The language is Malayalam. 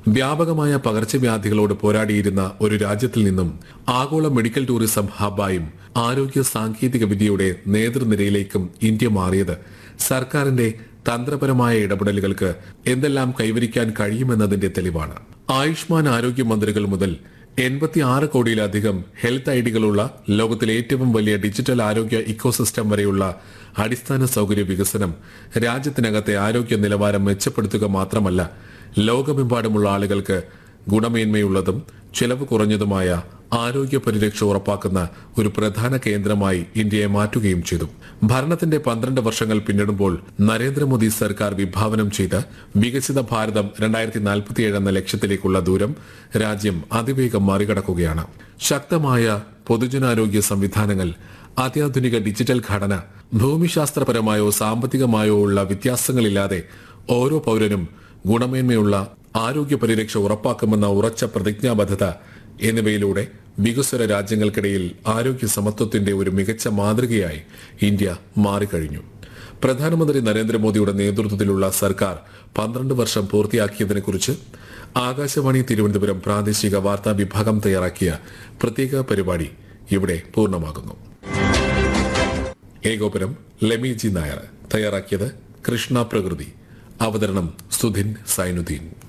വ്യാപകമായ പകർച്ചവ്യാധികളോട് പോരാടിയിരുന്ന ഒരു രാജ്യത്തിൽ നിന്നും ആഗോള മെഡിക്കൽ ടൂറിസം ഹബ്ബായും ആരോഗ്യ സാങ്കേതിക വിദ്യയുടെ നേതൃനിരയിലേക്കും ഇന്ത്യ മാറിയത് സർക്കാരിന്റെ തന്ത്രപരമായ ഇടപെടലുകൾക്ക് എന്തെല്ലാം കൈവരിക്കാൻ കഴിയുമെന്നതിന്റെ തെളിവാണ് ആയുഷ്മാൻ ആരോഗ്യ മന്ത്രികൾ മുതൽ എൺപത്തി ആറ് കോടിയിലധികം ഹെൽത്ത് ഐഡികളുള്ള ലോകത്തിലെ ഏറ്റവും വലിയ ഡിജിറ്റൽ ആരോഗ്യ ഇക്കോസിസ്റ്റം വരെയുള്ള അടിസ്ഥാന സൗകര്യ വികസനം രാജ്യത്തിനകത്തെ ആരോഗ്യ നിലവാരം മെച്ചപ്പെടുത്തുക മാത്രമല്ല ലോകമെമ്പാടുമുള്ള ആളുകൾക്ക് ഗുണമേന്മയുള്ളതും ചെലവ് കുറഞ്ഞതുമായ ആരോഗ്യ പരിരക്ഷ ഉറപ്പാക്കുന്ന ഒരു പ്രധാന കേന്ദ്രമായി ഇന്ത്യയെ മാറ്റുകയും ചെയ്തു ഭരണത്തിന്റെ പന്ത്രണ്ട് വർഷങ്ങൾ പിന്നിടുമ്പോൾ നരേന്ദ്രമോദി സർക്കാർ വിഭാവനം ചെയ്ത വികസിത ഭാരതം രണ്ടായിരത്തി നാൽപ്പത്തിയേഴ് എന്ന ലക്ഷ്യത്തിലേക്കുള്ള ദൂരം രാജ്യം അതിവേഗം മറികടക്കുകയാണ് ശക്തമായ പൊതുജനാരോഗ്യ സംവിധാനങ്ങൾ അത്യാധുനിക ഡിജിറ്റൽ ഘടന ഭൂമിശാസ്ത്രപരമായോ സാമ്പത്തികമായോ ഉള്ള വ്യത്യാസങ്ങളില്ലാതെ ഓരോ പൗരനും ഗുണമേന്മയുള്ള ആരോഗ്യ പരിരക്ഷ ഉറപ്പാക്കുമെന്ന ഉറച്ച പ്രതിജ്ഞാബദ്ധത എന്നിവയിലൂടെ വികസ്വര രാജ്യങ്ങൾക്കിടയിൽ ആരോഗ്യ സമത്വത്തിന്റെ ഒരു മികച്ച മാതൃകയായി ഇന്ത്യ മാറിക്കഴിഞ്ഞു പ്രധാനമന്ത്രി നരേന്ദ്രമോദിയുടെ നേതൃത്വത്തിലുള്ള സർക്കാർ പന്ത്രണ്ട് വർഷം പൂർത്തിയാക്കിയതിനെക്കുറിച്ച് ആകാശവാണി തിരുവനന്തപുരം പ്രാദേശിക വാർത്താ വിഭാഗം തയ്യാറാക്കിയ പ്രത്യേക പരിപാടി ഇവിടെ പൂർണ്ണമാകുന്നു ഏകോപനം ലെമി ജി നായർ തയ്യാറാക്കിയത് കൃഷ്ണ പ്രകൃതി അവതരണം സുധിൻ സൈനുദ്ദീൻ